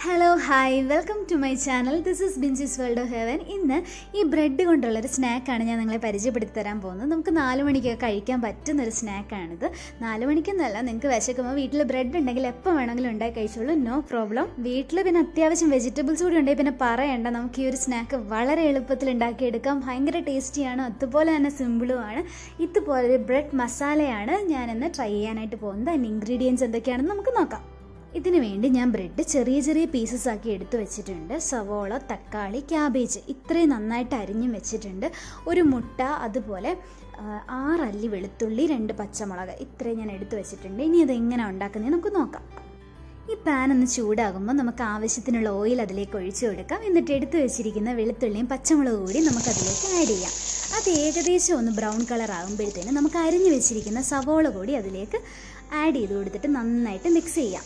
hello hi welcome to my channel this is Binsi's world of heaven ഇന്ന് ഈ bread കൊണ്ടുള്ളൊരു സ്നാക്കാണ് ഞാൻ നിങ്ങളെ പരിചയപ്പെടുത്തി തരാൻ പോകുന്നത് നമുക്ക് നാല് മണിക്കൊക്കെ കഴിക്കാൻ പറ്റുന്നൊരു സ്നാക്കാണിത് നാല് മണിക്കൊന്നല്ല നിങ്ങൾക്ക് വിശക്കുമ്പോൾ വീട്ടിൽ ബ്രെഡ് ഉണ്ടെങ്കിൽ എപ്പോൾ വേണമെങ്കിലും ഉണ്ടാക്കി കഴിച്ചോളൂ നോ പ്രോബ്ലം വീട്ടിൽ പിന്നെ അത്യാവശ്യം വെജിറ്റബിൾസ് കൂടി ഉണ്ടെങ്കിൽ പിന്നെ പറയണ്ട നമുക്ക് ഈ ഒരു സ്നാക്ക് വളരെ എളുപ്പത്തിൽ ഉണ്ടാക്കിയെടുക്കാം ഭയങ്കര ടേസ്റ്റിയാണ് അതുപോലെ തന്നെ സിമ്പിളുമാണ് ഇതുപോലെ ബ്രെഡ് മസാലയാണ് ഞാനിന്ന് ട്രൈ ചെയ്യാനായിട്ട് പോകുന്നത് അതിൻ്റെ ഇൻഗ്രീഡിയൻസ് എന്തൊക്കെയാണെന്ന് നമുക്ക് നോക്കാം ഇതിനു വേണ്ടി ഞാൻ ബ്രെഡ് ചെറിയ ചെറിയ പീസസ് ആക്കി എടുത്തു വെച്ചിട്ടുണ്ട് സവോള തക്കാളി ക്യാബേജ് ഇത്രയും നന്നായിട്ട് അരിഞ്ഞും വെച്ചിട്ടുണ്ട് ഒരു മുട്ട അതുപോലെ ആ, ആറല്ലി വെളുത്തുള്ളി രണ്ട് പച്ചമുളക് ഇത്രയും ഞാൻ എടുത്തു വെച്ചിട്ടുണ്ട് ഇനി അത് എങ്ങനെ ഉണ്ടാക്കുന്നത് നമുക്ക് നോക്കാം ഈ പാൻ ഒന്ന് ചൂടാകുമ്പോൾ നമുക്ക് ആവശ്യത്തിനുള്ള ഓയിൽ അതിലേക്ക് ഒഴിച്ചു കൊടുക്കാം എന്നിട്ട് എടുത്തു വെച്ചിരിക്കുന്ന വെളുത്തുള്ളിയും പച്ചമുളകും കൂടി നമുക്ക് അതിലേക്ക് ആഡ് ചെയ്യാം അത് ഏകദേശം ഒന്ന് ബ്രൗൺ കളർ ആകുമ്പോഴത്തേനും നമുക്ക് അരിഞ്ഞു വെച്ചിരിക്കുന്ന സവോള കൂടി അതിലേക്ക് ആഡ് ചെയ്ത് കൊടുത്തിട്ട് നന്നായിട്ട് മിക്സ് ചെയ്യാം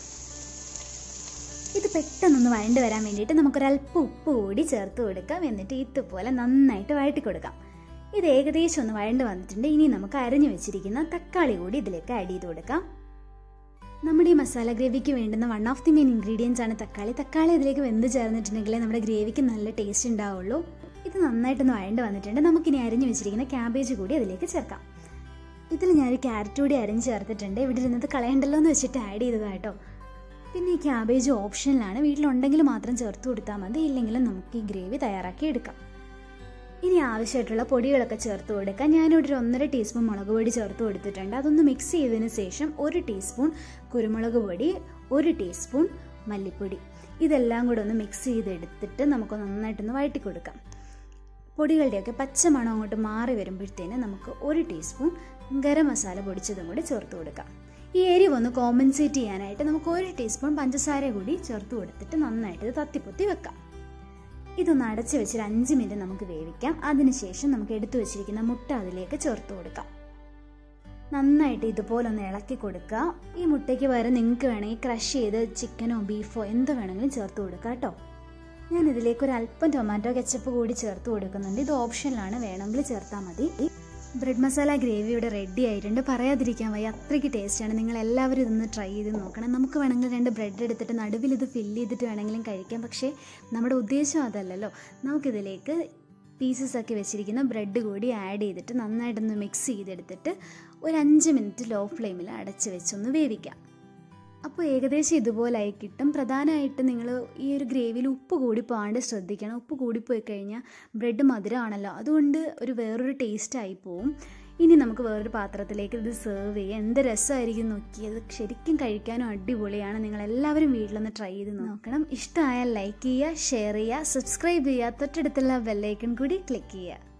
ഇത് പെട്ടെന്നൊന്ന് വഴണ്ട് വരാൻ വേണ്ടിയിട്ട് നമുക്കൊരല്പം ഉപ്പ് കൂടി ചേർത്ത് കൊടുക്കാം എന്നിട്ട് ഇതുപോലെ നന്നായിട്ട് വഴറ്റി കൊടുക്കാം ഇത് ഏകദേശം ഒന്ന് വഴണ്ട് വന്നിട്ടുണ്ട് ഇനി നമുക്ക് അരഞ്ഞു വെച്ചിരിക്കുന്ന തക്കാളി കൂടി ഇതിലേക്ക് ആഡ് ചെയ്ത് കൊടുക്കാം നമ്മുടെ ഈ മസാല ഗ്രേവിക്ക് വേണ്ടുന്ന one of the main ingredients ആണ് തക്കാളി തക്കാളി ഇതിലേക്ക് വെന്ത് ചേർന്നിട്ടുണ്ടെങ്കിലേ നമ്മുടെ ഗ്രേവിക്ക് നല്ല ടേസ്റ്റ് ഉണ്ടാവുള്ളൂ ഇത് നന്നായിട്ടൊന്ന് വഴണ്ട് വന്നിട്ടുണ്ട് നമുക്കിനി അരിഞ്ഞു വെച്ചിരിക്കുന്ന ക്യാബേജ് കൂടി അതിലേക്ക് ചേർക്കാം ഇതിൽ ഞാനൊരു ക്യാരറ്റ് കൂടി അരിഞ്ഞ് ചേർത്തിട്ടുണ്ട് ഇവിടെ ഇരുന്നത് കളയണ്ടല്ലോ എന്ന് വെച്ചിട്ട് ആഡ് ചെയ്തതാണ് കേട്ടോ പിന്നെ ഈ ക്യാബേജ് ഓപ്ഷനിലാണ് വീട്ടിലുണ്ടെങ്കിൽ മാത്രം ചേർത്ത് കൊടുത്താൽ മതി ഇല്ലെങ്കിലും നമുക്ക് ഈ ഗ്രേവി തയ്യാറാക്കി എടുക്കാം ഇനി ആവശ്യമായിട്ടുള്ള പൊടികളൊക്കെ ചേർത്ത് കൊടുക്കാം ഞാനിവിടെ ഒരു ഒന്നര ടീസ്പൂൺ മുളക് പൊടി ചേർത്ത് കൊടുത്തിട്ടുണ്ട് അതൊന്ന് മിക്സ് ചെയ്തതിന് ശേഷം ഒരു ടീസ്പൂൺ കുരുമുളക് പൊടി ഒരു ടീസ്പൂൺ മല്ലിപ്പൊടി ഇതെല്ലാം കൂടെ ഒന്ന് മിക്സ് ചെയ്തെടുത്തിട്ട് നമുക്ക് നന്നായിട്ടൊന്ന് വഴറ്റി കൊടുക്കാം പൊടികളുടെയൊക്കെ പച്ച മണം അങ്ങോട്ട് മാറി വരുമ്പോഴത്തേന് നമുക്ക് ഒരു ടീസ്പൂൺ ഗരം മസാല പൊടിച്ചതും കൂടി ചേർത്ത് കൊടുക്കാം ഈ എരിവ് ഒന്ന് കോമ്പൻസേറ്റ് ചെയ്യാനായിട്ട് നമുക്ക് ഒരു ടീസ്പൂൺ പഞ്ചസാര കൂടി ചേർത്ത് കൊടുത്തിട്ട് നന്നായിട്ട് ഇത് തത്തിപ്പൊത്തി വെക്കാം ഇതൊന്ന് അടച്ച് വെച്ചൊരു അഞ്ച് മിനിറ്റ് നമുക്ക് വേവിക്കാം അതിനുശേഷം നമുക്ക് എടുത്തു വെച്ചിരിക്കുന്ന മുട്ട അതിലേക്ക് ചേർത്ത് കൊടുക്കാം നന്നായിട്ട് ഇതുപോലെ ഒന്ന് ഇളക്കി കൊടുക്കുക ഈ മുട്ടയ്ക്ക് പകരം നിങ്ങൾക്ക് വേണമെങ്കിൽ ക്രഷ് ചെയ്ത് ചിക്കനോ ബീഫോ എന്ത് വേണമെങ്കിലും ചേർത്ത് കൊടുക്കുക കേട്ടോ ഞാൻ ഇതിലേക്ക് ഒരു അല്പം ടൊമാറ്റോ കെച്ചപ്പ് കൂടി ചേർത്ത് കൊടുക്കുന്നുണ്ട് ഇത് ഓപ്ഷനിലാണ് വേണമെങ്കിൽ ചേർത്താൽ മതി ബ്രെഡ് മസാല ഗ്രേവി ഇവിടെ റെഡി ആയിട്ടുണ്ട് പറയാതിരിക്കാൻ വയ്യ അത്രയ്ക്ക് ടേസ്റ്റാണ് നിങ്ങൾ എല്ലാവരും ഇതൊന്ന് ട്രൈ ചെയ്ത് നോക്കണം നമുക്ക് വേണമെങ്കിൽ രണ്ട് ബ്രെഡ് എടുത്തിട്ട് നടുവിൽ ഇത് ഫില്ല് ചെയ്തിട്ട് വേണമെങ്കിലും കഴിക്കാം പക്ഷേ നമ്മുടെ ഉദ്ദേശം അതല്ലല്ലോ നമുക്കിതിലേക്ക് പീസസ് ആക്കി വെച്ചിരിക്കുന്ന ബ്രെഡ് കൂടി ആഡ് ചെയ്തിട്ട് നന്നായിട്ടൊന്ന് മിക്സ് ചെയ്തെടുത്തിട്ട് ഒരു അഞ്ച് മിനിറ്റ് ലോ ഫ്ലെയിമിൽ അടച്ച് വെച്ചൊന്ന് വേവിക്കാം അപ്പോൾ ഏകദേശം ഇതുപോലായി കിട്ടും പ്രധാനമായിട്ട് നിങ്ങൾ ഈ ഒരു ഗ്രേവിയിൽ ഉപ്പ് കൂടി പോകാണ്ട് ശ്രദ്ധിക്കണം ഉപ്പ് കൂടിപ്പോയി കഴിഞ്ഞാൽ ബ്രെഡ് മധുരമാണല്ലോ അതുകൊണ്ട് ഒരു വേറൊരു ടേസ്റ്റ് ആയി പോവും ഇനി നമുക്ക് വേറൊരു പാത്രത്തിലേക്ക് ഇത് സെർവ് ചെയ്യാം എന്ത് രസമായിരിക്കും നോക്കിയത് ശരിക്കും കഴിക്കാനും അടിപൊളിയാണ് നിങ്ങൾ എല്ലാവരും വീട്ടിലൊന്ന് ട്രൈ ചെയ്ത് നോക്കണം ഇഷ്ടമായാൽ ലൈക്ക് ചെയ്യുക ഷെയർ ചെയ്യുക സബ്സ്ക്രൈബ് ചെയ്യുക തൊട്ടടുത്തുള്ള ബെല്ലൈക്കൺ കൂടി ക്ലിക്ക് ചെയ്യുക